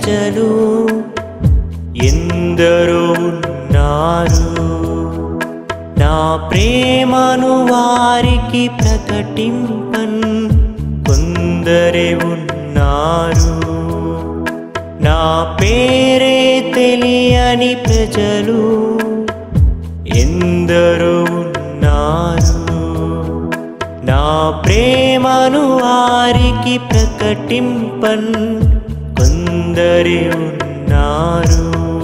ప్రజలు ఎందరో ఉన్నారు నా ప్రేమను వారికి ప్రకటింపన్ కొందరే ఉన్నారు నా పేరే తెలియని ప్రజలు ఎందరో ఉన్నారు నా ప్రేమను వారికి ప్రకటింపన్ కొందరే ఉన్నారు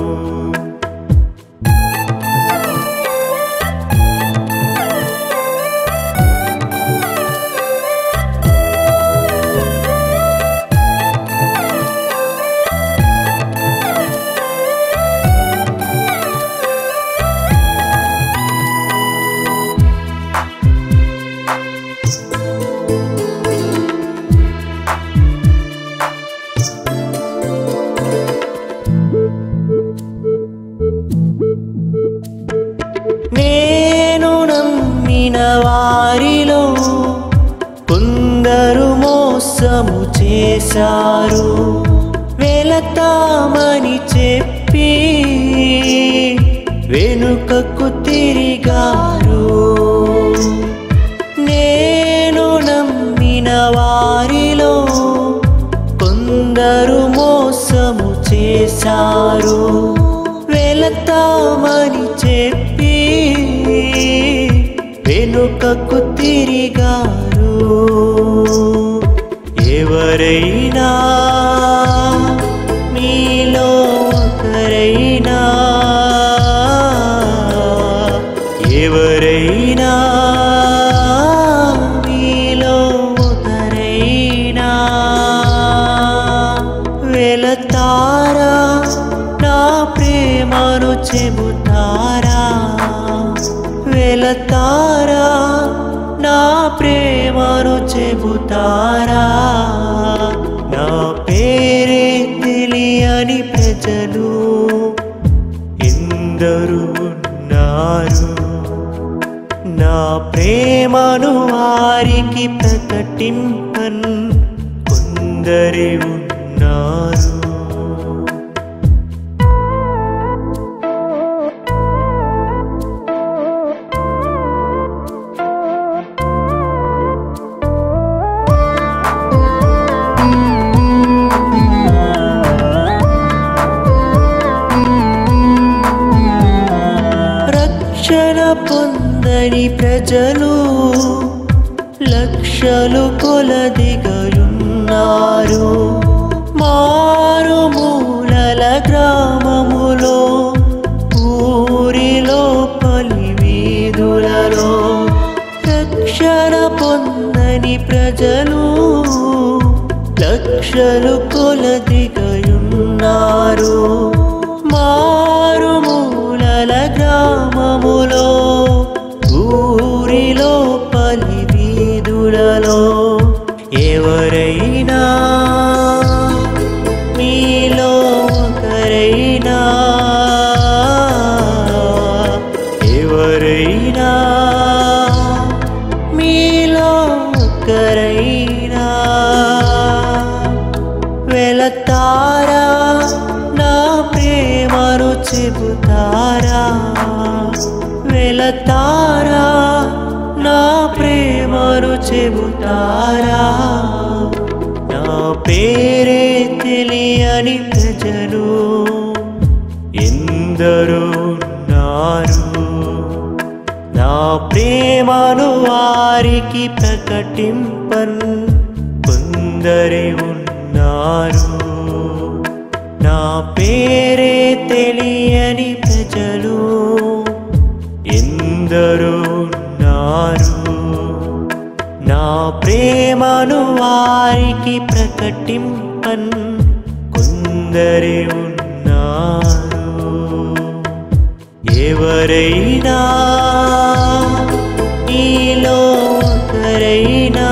నేను నమ్మిన వారిలో కొందరు మోసము చేశారు వెళతామని చెప్పి వెనుకకు తిరిగారు నేను నమ్మిన వారిలో కొందరు మోసము చేశారు వెళతామని చెప్పి వెనుకకు తిరిగారు ఎవరైనా మీలో ఒకరైనా ఎవరైనా మీలో ఒకరైనా వెళతారా నా ప్రేమను చెబుతారా వెళతారా నా ప్రేమను చెబుతారా నా పేరే తెలియని ప్రజలు ఎందరు ఉన్నారు నా ప్రేమను వారికి ప్రకటింపన్ కొందరి ఉన్నారు రక్షణ పొందని ప్రజలు లక్షలు కొలదిగయున్నారు మారుమూలల గ్రామములో ఊరిలో పలి వీధులలో రక్షణ పొందని ప్రజలు లక్షలు కొలదిగయున్నారు మారుమూలల గ్రామములో ఊరిలో పలి వీధులలో ఎవరైనా మీలో ఒకరైనా ఎవరైనా మీలో ఒకరైనా వెళతారా నా ప్రేమను చెబుతారా వెళతారా నా ప్రేమను చెబుతారా నా పేరే తెలియని ప్రజలు ఎందరో ఉన్నారు నా ప్రేమను వారికి ప్రకటింపన్ కొందరే ఉన్నారు నా పేరే తెలియని ప్రజలు ఎందరో ఉన్నారు నా ప్రేమను వారికి ప్రకటింపన్ కొందరే ఉన్నారు ఎవరైనా నీలో ఒకరైనా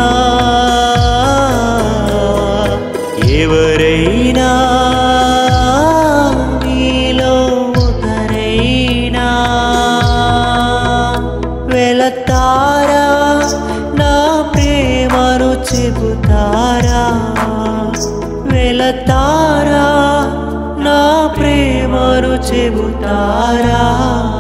ఎవరైనా నీలో ఒకరైనా వెళతారా నా ప్రేమను చెబుతారా వెళతారా రారా